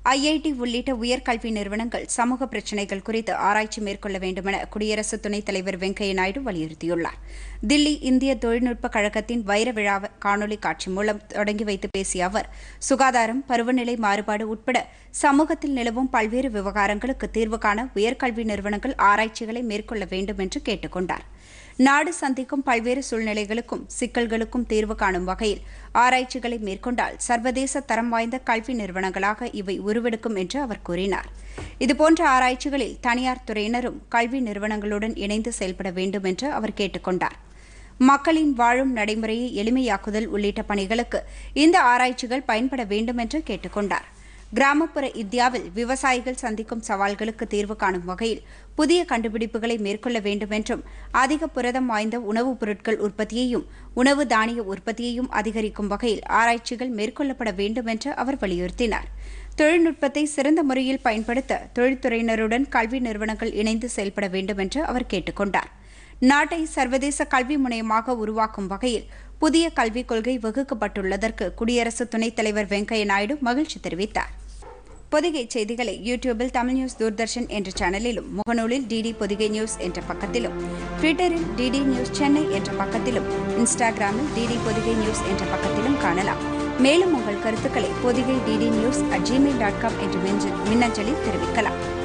IIT உள்ளிட்ட உயர்கல்வி நிறுவனங்கள் சமூக பிரச்சினைகள் குறித்து ஆராய்ச்சி மேற்கொள்ள வேண்டுமென குடியரசு துணைத் தலைவர் வெங்கையா நாயுடு வலியுறுத்தியுள்ளார் தில்லி இந்திய தொழில்நுட்ப கழகத்தின் வைர விழாவை காணொலி காட்சி மூலம் தொடங்கி வைத்து பேசிய அவர் சுகாதாரம் பருவநிலை மாறுபாடு உட்பட சமூகத்தில் நிலவும் பல்வேறு விவகாரங்களுக்கு தீர்வு காண உயர்கல்வி நிறுவனங்கள் ஆராய்ச்சிகளை மேற்கொள்ள வேண்டும் என்று கேட்டுக் கொண்டார் நாடு சந்திக்கும் பல்வேறு சூழ்நிலைகளுக்கும் சிக்கல்களுக்கும் தீர்வு காணும் வகையில் ஆராய்ச்சிகளை மேற்கொண்டால் சர்வதேச தரம் வாய்ந்த கல்வி நிறுவனங்களாக இவை உருவெடுக்கும் என்று அவர் கூறினார் இதுபோன்ற ஆராய்ச்சிகளில் தனியார் துறையினரும் கல்வி நிறுவனங்களுடன் இணைந்து செயல்பட வேண்டும் என்று அவர் கேட்டுக் கொண்டார் மக்களின் வாழும் நடைமுறையை எளிமையாக்குதல் உள்ளிட்ட பணிகளுக்கு இந்த ஆராய்ச்சிகள் பயன்பட வேண்டும் என்று கேட்டுக் கொண்டார் கிராமப்புற இந்தியாவில் விவசாயிகள் சந்திக்கும் சவால்களுக்கு தீர்வு காணும் வகையில் புதிய கண்டுபிடிப்புகளை மேற்கொள்ள வேண்டும் என்றும் அதிக புரதம் வாய்ந்த உணவுப் பொருட்கள் உற்பத்தியையும் உணவு தானிய உற்பத்தியையும் அதிகரிக்கும் வகையில் ஆராய்ச்சிகள் மேற்கொள்ளப்பட வேண்டும் என்று அவர் வலியுறுத்தினார் தொழில்நுட்பத்தை சிறந்த முறையில் பயன்படுத்த தொழில்துறையினருடன் கல்வி நிறுவனங்கள் இணைந்து செயல்பட வேண்டும் என்று அவர் கேட்டுக் கொண்டார் நாட்டை சர்வதேச கல்வி முனையமாக உருவாக்கும் வகையில் புதிய கல்விக் கொள்கை வகுக்கப்பட்டுள்ளதற்கு குடியரசு துணைத் தலைவர் வெங்கையா நாயுடு மகிழ்ச்சி தெரிவித்தார் பொதிகை செய்திகளை யூடியூபில் தமிழ் நியூஸ் தூர்தர்ஷன் என்ற சேனலிலும் முகநூலில் டிடி பொதிகை நியூஸ் என்ற பக்கத்திலும் ட்விட்டரில் டிடி நியூஸ் சென்னை என்ற பக்கத்திலும் இன்ஸ்டாகிராமில் டிடி பொதிகை நியூஸ் என்ற பக்கத்திலும் காணலாம் மேலும் உங்கள் கருத்துக்களை Podhigai DD news at Gmail dot com என்ற மின்னஞ்சலில் தெரிவிக்கலாம்